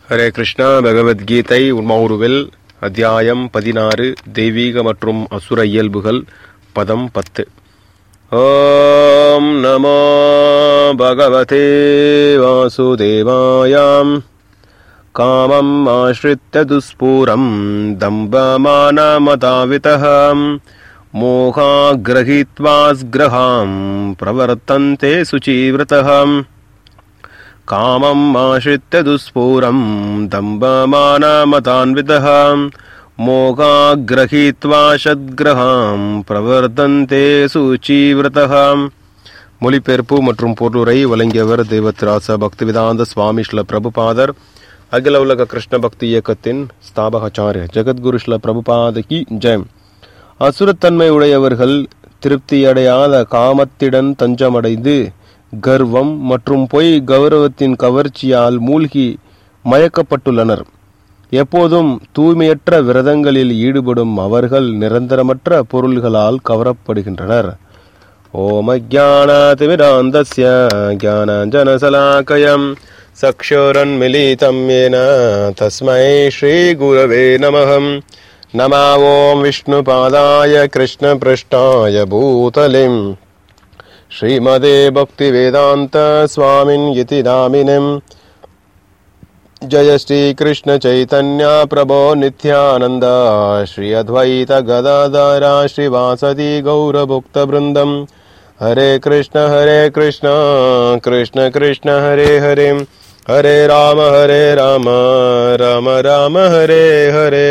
ஹரே கிருஷ்ணா பகவத்கீதை உண்மவுருவில் அத்தியாயம் பதினாறு தெய்வீக மற்றும் அசுர இயல்புகள் பதம் பத்து ஓம் நமோ பகவதே வாசுதேவாயாம் காமம் ஆश्रित्य துஸ்பூரம் தம்பமானமதாவிதம் மோகாகிரகித்வாஸ்கிரகாம் பிரவர்த்தந்தே சுச்சீவிரதம் कामम् आश्रित्य दुःस्फूरम् दम्बमानमतान्वितः மோகாகிரகித்வா ஷத்கிரகாம் பிரவர்த்தந்தே சூச்சீவிரதः மொழிபெயர்ப்பு மற்றும் பொருளுரை வழங்கியவர் தேவத்ராச பக்திவேதாந்த சுவாமி ஸ்ல பிரபுபாதர் அகில உலக கிருஷ்ண பக்தி இயக்கத்தின் ஸ்தாபகாச்சாரிய ஜெகத்குரு ஸ்ல பிரபுபாத கி ஜெயம் அசுரத்தன்மை உடையவர்கள் திருப்தியடையாத காமத்திடன் தஞ்சமடைந்து கர்வம் மற்றும் பொய் கௌரவத்தின் கவர்ச்சியால் மூழ்கி மயக்கப்பட்டுள்ளனர் எப்போதும் தூய்மையற்ற விரதங்களில் ஈடுபடும் அவர்கள் நிரந்தரமற்ற பொருள்களால் கவரப்படுகின்றனர் ஓம ஜானாதிமிராந்தஸ்ய ஜானாஞ்சனசலாக்கயம் சக்ஷோரன்மிலிதம் येन तस्मै श्रीगुरवे नमः नमा ॐ विष्णुपादाय कृष्णपृष्ठाय भूतलिम् श्रीमदे भक्तिवेदान्त स्वामिन् इति नामिनम् जय श्रीकृष्ण चैतन्य प्रभो नित्यानन्द श्री अद्वैत गदाधरा श्रीवासदि गौरभुक्तवृन्दम् हरे कृष्ण हरे कृष्ण कृष्ण कृष्ण हरे हरे हरे राम हरे राम राम राम हरे हरे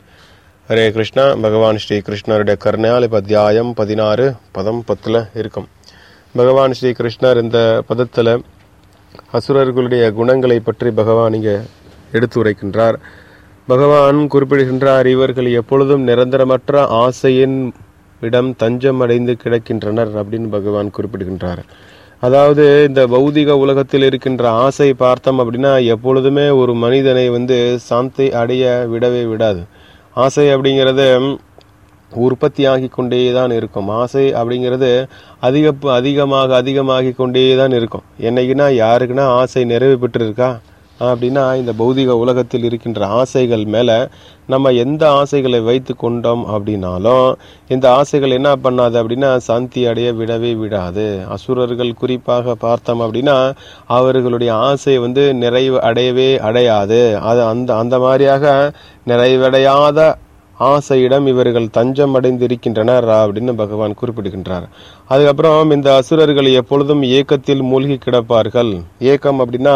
ஹரே கிருஷ்ணா பகவான் ஸ்ரீ கிருஷ்ணருடைய கருணையால் இப்போ அத்தியாயம் பதினாறு பதம் பத்தில் இருக்கும் பகவான் ஸ்ரீ கிருஷ்ணர் இந்த பதத்தில் அசுரர்களுடைய குணங்களை பற்றி பகவான் இங்கே எடுத்து உரைக்கின்றார் பகவான் குறிப்பிடுகின்றார் இவர்கள் எப்பொழுதும் நிரந்தரமற்ற ஆசையின் இடம் தஞ்சம் அடைந்து கிடக்கின்றனர் அப்படின்னு பகவான் குறிப்பிடுகின்றார் அதாவது இந்த பௌதிக உலகத்தில் இருக்கின்ற ஆசை பார்த்தோம் அப்படின்னா எப்பொழுதுமே ஒரு மனிதனை வந்து சாந்தி அடைய விடவே விடாது ஆசை அப்படிங்கிறது உற்பத்தியாகி கொண்டே தான் இருக்கும் ஆசை அப்படிங்கிறது அதிக அதிகமாக அதிகமாகி கொண்டே தான் இருக்கும் என்னைக்குன்னா யாருக்குன்னா ஆசை நிறைவு பெற்றிருக்கா அப்படின்னா இந்த பௌதிக உலகத்தில் இருக்கின்ற ஆசைகள் மேலே நம்ம எந்த ஆசைகளை வைத்து கொண்டோம் அப்படின்னாலும் இந்த ஆசைகள் என்ன பண்ணாது அப்படின்னா சாந்தி அடைய விடவே விடாது அசுரர்கள் குறிப்பாக பார்த்தோம் அப்படின்னா அவர்களுடைய ஆசை வந்து நிறைவு அடையவே அடையாது அது அந்த அந்த மாதிரியாக நிறைவடையாத ஆசையிடம் இவர்கள் தஞ்சம் அடைந்திருக்கின்றனர் அப்படின்னு பகவான் குறிப்பிடுகின்றார் அதுக்கப்புறம் இந்த அசுரர்கள் எப்பொழுதும் ஏக்கத்தில் மூழ்கி கிடப்பார்கள் ஏக்கம் அப்படின்னா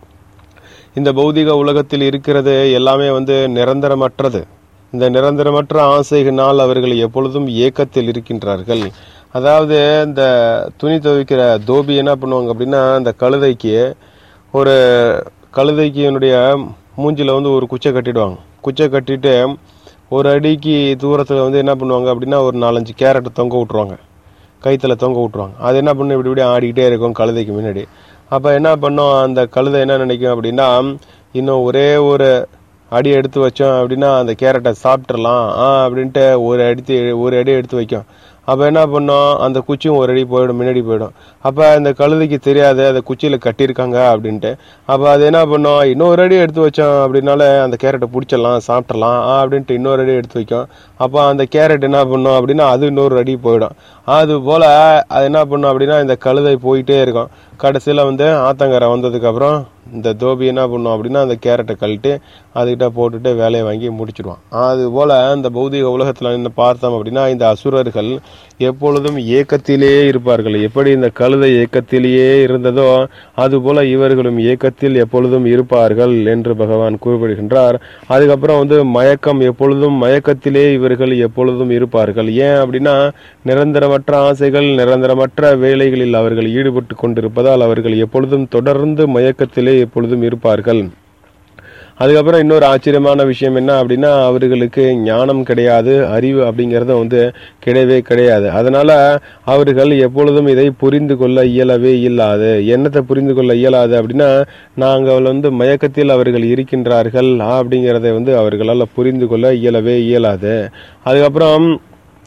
இந்த பௌதிக உலகத்தில் இருக்கிறது எல்லாமே வந்து நிரந்தரமற்றது இந்த நிரந்தரமற்ற ஆசைகளால் அவர்கள் எப்பொழுதும் ஏக்கத்தில் இருக்கின்றார்கள் அதாவது இந்த துணி துவைக்கிற தோபி என்ன பண்ணுவாங்க அப்படின்னா அந்த கழுதைக்கு ஒரு கழுதைக்கு என்னுடைய மூஞ்சில வந்து ஒரு குச்சை கட்டிடுவாங்க குச்சை கட்டிட்டு ஒரு அடிக்கு தூரத்தில் வந்து என்ன பண்ணுவாங்க அப்படின்னா ஒரு நாலஞ்சு கேரட்டை தொங்க விட்ருவாங்க கைத்தில் தொங்க விட்ருவாங்க அது என்ன பண்ணும் இப்படி இப்படி ஆடிக்கிட்டே இருக்கும் கழுதைக்கு முன்னாடி அப்போ என்ன பண்ணோம் அந்த கழுதை என்ன நினைக்கும் அப்படின்னா இன்னும் ஒரே ஒரு அடி எடுத்து வச்சோம் அப்படின்னா அந்த கேரட்டை சாப்பிட்றலாம் ஆ அப்படின்ட்டு ஒரு அடி ஒரு அடி எடுத்து வைக்கும் அப்போ என்ன பண்ணோம் அந்த குச்சியும் ஒரு அடி போயிடும் முன்னாடி போயிடும் அப்போ அந்த கழுதைக்கு தெரியாது அந்த குச்சியில் கட்டியிருக்காங்க அப்படின்ட்டு அப்போ அது என்ன பண்ணோம் இன்னொரு அடி எடுத்து வச்சோம் அப்படின்னால அந்த கேரட்டை பிடிச்சிடலாம் சாப்பிட்றலாம் அப்படின்ட்டு இன்னொரு அடி எடுத்து வைக்கும் அப்போ அந்த கேரட் என்ன பண்ணோம் அப்படின்னா அது இன்னொரு அடி போயிடும் அது போல் அது என்ன பண்ணும் அப்படின்னா இந்த கழுதை போயிட்டே இருக்கும் கடைசியில் வந்து ஆத்தங்கரை வந்ததுக்கப்புறம் இந்த தோபி என்ன பண்ணும் அப்படின்னா அந்த கேரட்டை கழட்டி அதுக்கிட்ட போட்டுட்டு வேலையை வாங்கி முடிச்சிடுவான் அது போல் இந்த பௌதிக உலகத்தில் என்ன பார்த்தோம் அப்படின்னா இந்த அசுரர்கள் எப்பொழுதும் ஏக்கத்திலே இருப்பார்கள் எப்படி இந்த கழுதை ஏக்கத்திலேயே இருந்ததோ அதுபோல இவர்களும் ஏக்கத்தில் எப்பொழுதும் இருப்பார்கள் என்று பகவான் குறிப்பிடுகின்றார் அதுக்கப்புறம் வந்து மயக்கம் எப்பொழுதும் மயக்கத்திலே இவர்கள் எப்பொழுதும் இருப்பார்கள் ஏன் அப்படின்னா நிரந்தரமற்ற ஆசைகள் நிரந்தரமற்ற வேலைகளில் அவர்கள் ஈடுபட்டு கொண்டிருப்பதால் அவர்கள் எப்பொழுதும் தொடர்ந்து மயக்கத்திலே எப்பொழுதும் இருப்பார்கள் அதுக்கப்புறம் இன்னொரு ஆச்சரியமான விஷயம் என்ன அப்படின்னா அவர்களுக்கு ஞானம் கிடையாது அறிவு அப்படிங்கிறது வந்து கிடையவே கிடையாது அதனால அவர்கள் எப்பொழுதும் இதை புரிந்து கொள்ள இயலவே இயலாது என்னத்தை புரிந்து கொள்ள இயலாது அப்படின்னா நாங்கள் வந்து மயக்கத்தில் அவர்கள் இருக்கின்றார்கள் அப்படிங்கிறத வந்து அவர்களால் புரிந்து கொள்ள இயலவே இயலாது அதுக்கப்புறம்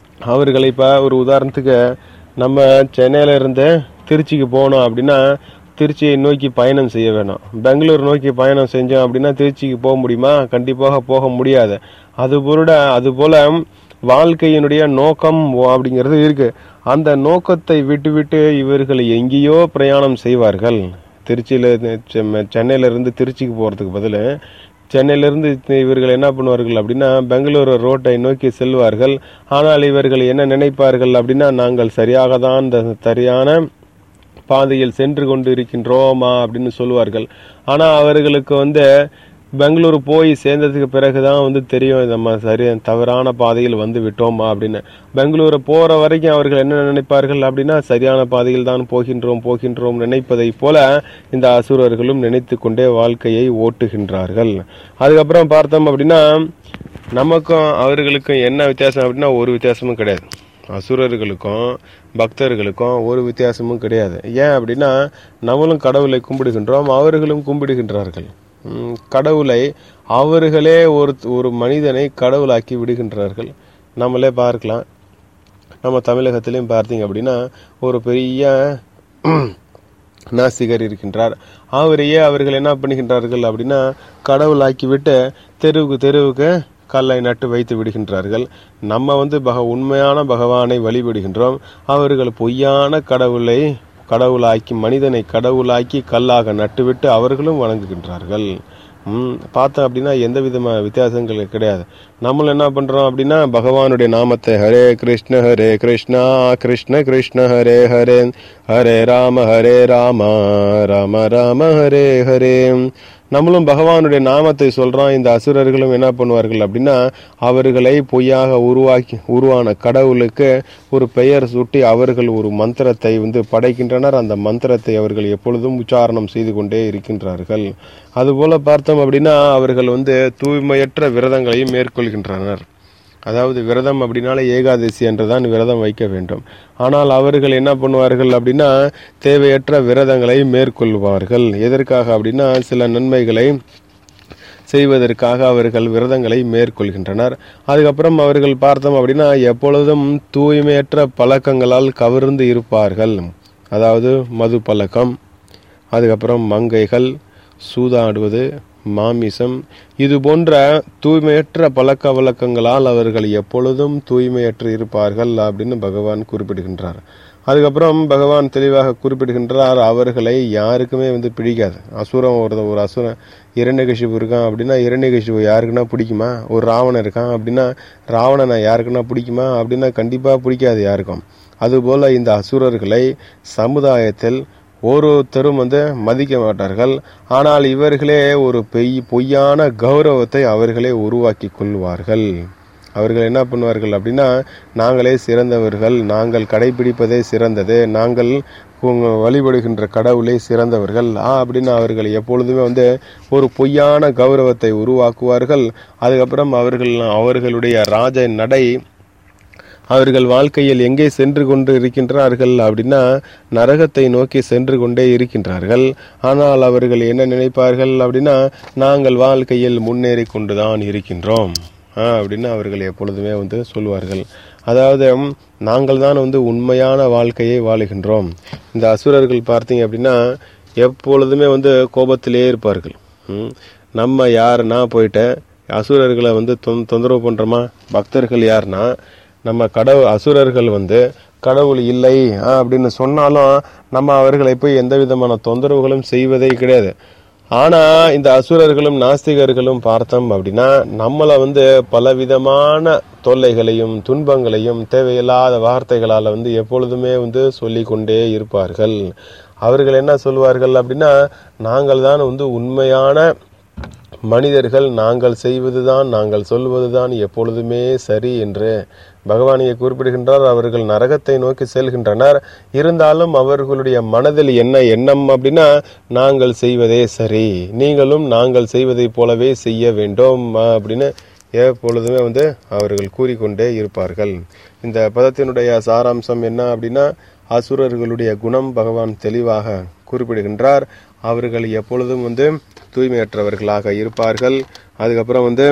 அவர்கள் இப்போ ஒரு உதாரணத்துக்கு நம்ம சென்னையில இருந்து திருச்சிக்கு போனோம் அப்படின்னா திருச்சியை நோக்கி பயணம் செய்ய வேணாம் பெங்களூர் நோக்கி பயணம் செஞ்சோம் அப்படின்னா திருச்சிக்கு போக முடியுமா கண்டிப்பாக போக முடியாது அதுபோல அதுபோல வாழ்க்கையினுடைய நோக்கம் அப்படிங்கிறது இருக்கு அந்த நோக்கத்தை விட்டு விட்டு இவர்கள் எங்கேயோ பிரயாணம் செய்வார்கள் திருச்சியில செ- சென்னையில இருந்து திருச்சிக்கு போறதுக்கு பதில் சென்னையிலிருந்து இவர்கள் என்ன பண்ணுவார்கள் அப்படின்னா பெங்களூரு ரோட்டை நோக்கி செல்வார்கள் ஆனால் இவர்கள் என்ன நினைப்பார்கள் அப்படின்னா நாங்கள் சரியாக தான் இந்த சரியான பாதையில் சென்று கொண்டு இருக்கின்றோமா அப்படின்னு சொல்லுவார்கள் ஆனா அவர்களுக்கு வந்து பெங்களூர் போய் சேர்ந்ததுக்கு பிறகுதான் வந்து தெரியும் நம்ம சரி தவறான பாதையில் வந்து விட்டோமா அப்படின்னு பெங்களூர் போற வரைக்கும் அவர்கள் என்ன நினைப்பார்கள் அப்படின்னா சரியான பாதையில் தான் போகின்றோம் போகின்றோம் நினைப்பதை போல இந்த அசுரர்களும் நினைத்து கொண்டே வாழ்க்கையை ஓட்டுகின்றார்கள் அதுக்கப்புறம் பார்த்தோம் அப்படின்னா நமக்கும் அவர்களுக்கும் என்ன வித்தியாசம் அப்படின்னா ஒரு வித்தியாசமும் கிடையாது அசுரர்களுக்கும் பக்தர்களுக்கும் ஒரு வித்தியாசமும் கிடையாது ஏன் அப்படின்னா நம்மளும் கடவுளை கும்பிடுகின்றோம் அவர்களும் கும்பிடுகின்றார்கள் ம், கடவுளை அவர்களே ஒரு ஒரு மனிதனை கடவுளாக்கி விடுகின்றார்கள் நம்மளே பார்க்கலாம் நம்ம தமிழகத்திலையும் பார்த்தீங்க அப்படின்னா ஒரு பெரிய நாஸ்திகர் இருக்கின்றார் அவரையே அவர்கள் என்ன பண்ணுகின்றார்கள் அப்படின்னா கடவுளாக்கி விட்டு தெருவுக்கு தெருவுக்கு கல்லை நட்டு வைத்து விடுகின்றார்கள் நம்ம வந்து பக உண்மையான பகவானை வழிபடுகின்றோம் அவர்கள் பொய்யான கடவுளை கடவுளாக்கி மனிதனை கடவுளாக்கி கல்லாக நட்டுவிட்டு அவர்களும் வணங்குகின்றார்கள் ம், பார்த்தோம் அப்படின்னா எந்த விதமான வித்தியாசங்கள் கிடையாது நம்மளும் என்ன பண்றோம் அப்படின்னா பகவானுடைய நாமத்தை ஹரே கிருஷ்ண ஹரே கிருஷ்ணா கிருஷ்ண கிருஷ்ண ஹரே ஹரே ஹரே ராம ஹரே ராம ராம ராம ஹரே ஹரே நம்மளும் பகவானுடைய நாமத்தை சொல்றோம் இந்த அசுரர்களும் என்ன பண்ணுவார்கள் அப்படின்னா அவர்களை பொய்யாக உருவாக்கி உருவான கடவுளுக்கு ஒரு பெயர் சூட்டி அவர்கள் ஒரு மந்திரத்தை வந்து படைக்கின்றனர் அந்த மந்திரத்தை அவர்கள் எப்பொழுதும் உச்சாரணம் செய்து கொண்டே இருக்கின்றார்கள் அதுபோல பார்த்தோம் அப்படின்னா அவர்கள் வந்து தூய்மையற்ற விரதங்களையும் மேற்கொள்கின்றனர் அதாவது விரதம் அப்படின்னாலே ஏகாதசி என்றுதான் விரதம் வைக்க வேண்டும் ஆனால் அவர்கள் என்ன பண்ணுவார்கள் அப்படின்னா தேவையற்ற விரதங்களை மேற்கொள்வார்கள் எதற்காக அப்படின்னா சில நன்மைகளை செய்வதற்காக அவர்கள் விரதங்களை மேற்கொள்கின்றனர் அதுக்கப்புறம் அவர்கள் பார்த்தோம் அப்படின்னா எப்பொழுதும் தூய்மையற்ற பழக்கங்களால் கவர்ந்து இருப்பார்கள் அதாவது மது பழக்கம் அதுக்கப்புறம் மங்கைகள் சூதாடுவது மாமிசம் இது போன்ற தூய்மையற்ற பழக்க வழக்கங்களால் அவர்கள் எப்பொழுதும் தூய்மையற்று இருப்பார்கள் அப்படின்னு பகவான் குறிப்பிடுகின்றார் அதுக்கப்புறம் பகவான் தெளிவாக குறிப்பிடுகின்றார் அவர்களை யாருக்குமே வந்து பிடிக்காது அசுரம் ஒரு ஒரு அசுரம் இரண்யகசிபு இருக்கான் அப்படின்னா இரண்யகசிபு யாருக்குன்னா பிடிக்குமா ஒரு ராவணன் இருக்கான் அப்படின்னா ராவணனை யாருக்குன்னா பிடிக்குமா அப்படின்னா கண்டிப்பா பிடிக்காது யாருக்கும் அதுபோல இந்த அசுரர்களை சமுதாயத்தில் ஒருத்தரும் வந்து மதிக்க மாட்டார்கள் ஆனால் இவர்களே ஒரு பெய் பொய்யான கௌரவத்தை அவர்களே உருவாக்கி கொள்வார்கள் அவர்கள் என்ன பண்ணுவார்கள் அப்படின்னா நாங்களே சிறந்தவர்கள் நாங்கள் கடைபிடிப்பதே சிறந்தது நாங்கள் உங்க வழிபடுகின்ற கடவுளே சிறந்தவர்கள் ஆ அப்படின்னு அவர்கள் எப்பொழுதுமே வந்து ஒரு பொய்யான கௌரவத்தை உருவாக்குவார்கள் அதுக்கப்புறம் அவர்கள் அவர்களுடைய ராஜ நடை அவர்கள் வாழ்க்கையில் எங்கே சென்று கொண்டு இருக்கின்றார்கள் அப்படின்னா நரகத்தை நோக்கி சென்று கொண்டே இருக்கின்றார்கள் ஆனால் அவர்கள் என்ன நினைப்பார்கள் அப்படின்னா நாங்கள் வாழ்க்கையில் முன்னேறி கொண்டுதான் இருக்கின்றோம் ஆ, அப்படின்னு அவர்கள் எப்பொழுதுமே வந்து சொல்வார்கள் அதாவது ம், நாங்கள் தான் வந்து உண்மையான வாழ்க்கையை வாழுகின்றோம் இந்த அசுரர்கள் பார்த்தீங்க அப்படின்னா எப்பொழுதுமே வந்து கோபத்திலே இருப்பார்கள் ம், நம்ம யாருன்னா போயிட்டு அசுரர்களை வந்து தொந் தொந்தரவு பண்றோமா பக்தர்கள் யாருன்னா நம்ம கடவுள் அசுரர்கள் வந்து கடவுள் இல்லை ஆ, அப்படின்னு சொன்னாலும் நம்ம அவர்களை போய் எந்த விதமான தொந்தரவுகளும் செய்வதே கிடையாது ஆனா இந்த அசுரர்களும் நாஸ்திகர்களும் பார்த்தோம் அப்படின்னா நம்மளை வந்து பலவிதமான தொல்லைகளையும் துன்பங்களையும் தேவையில்லாத வார்த்தைகளால வந்து எப்பொழுதுமே வந்து சொல்லிக் கொண்டே இருப்பார்கள் அவர்கள் என்ன சொல்வார்கள் அப்படின்னா நாங்கள் தான் வந்து உண்மையான மனிதர்கள் நாங்கள் செய்வதுதான் நாங்கள் சொல்வதுதான் எப்பொழுதுமே சரி என்று பகவான் இங்கே குறிப்பிடுகின்றார் அவர்கள் நரகத்தை நோக்கி செல்கின்றனர் இருந்தாலும் அவர்களுடைய மனதில் என்ன எண்ணம் அப்படின்னா நாங்கள் செய்வதே சரி நீங்களும் நாங்கள் செய்வதைப் போலவே செய்ய வேண்டும் அஹ், அப்படின்னு எப்பொழுதுமே வந்து அவர்கள் கூறிக்கொண்டே இருப்பார்கள் இந்த பதத்தினுடைய சாராம்சம் என்ன அப்படின்னா அசுரர்களுடைய குணம் பகவான் தெளிவாக குறிப்பிடுகின்றார் அவர்கள் எப்பொழுதும் வந்து தூய்மையற்றவர்களாக இருப்பார்கள் அதுக்கப்புறம் வந்து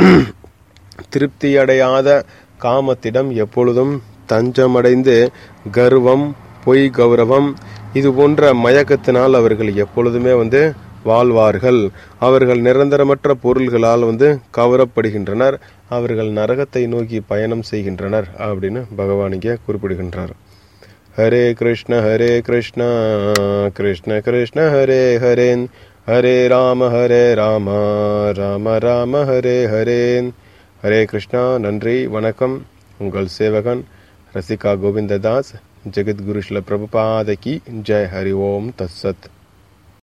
திருப்தி அடையாத காமத்திடம் எப்பொழுதும் தஞ்சமடைந்து கர்வம் பொய் கௌரவம் இது போன்ற மயக்கத்தினால் அவர்கள் எப்பொழுதுமே வந்து வாழ்வார்கள் அவர்கள் நிரந்தரமற்ற பொருள்களால் வந்து கவரப்படுகின்றனர் அவர்கள் நரகத்தை நோக்கி பயணம் செய்கின்றனர் அப்படின்னு பகவான் இங்கே குறிப்பிடுகின்றார் ஹரே கிருஷ்ண ஹரே கிருஷ்ண கிருஷ்ண கிருஷ்ண ஹரே ஹரேன் ஹரே ராம ஹரே ராம ராம ராம ஹரே ஹரேன் ஹரே கிருஷ்ணா நன்றி வணக்கம் உங்கள் சேவகன் ரசிகா கோவிந்ததாஸ் ஜெகத்குரு ஸ்ல பிரபுபாத கி ஜெய் ஹரி ஓம் தத்சத்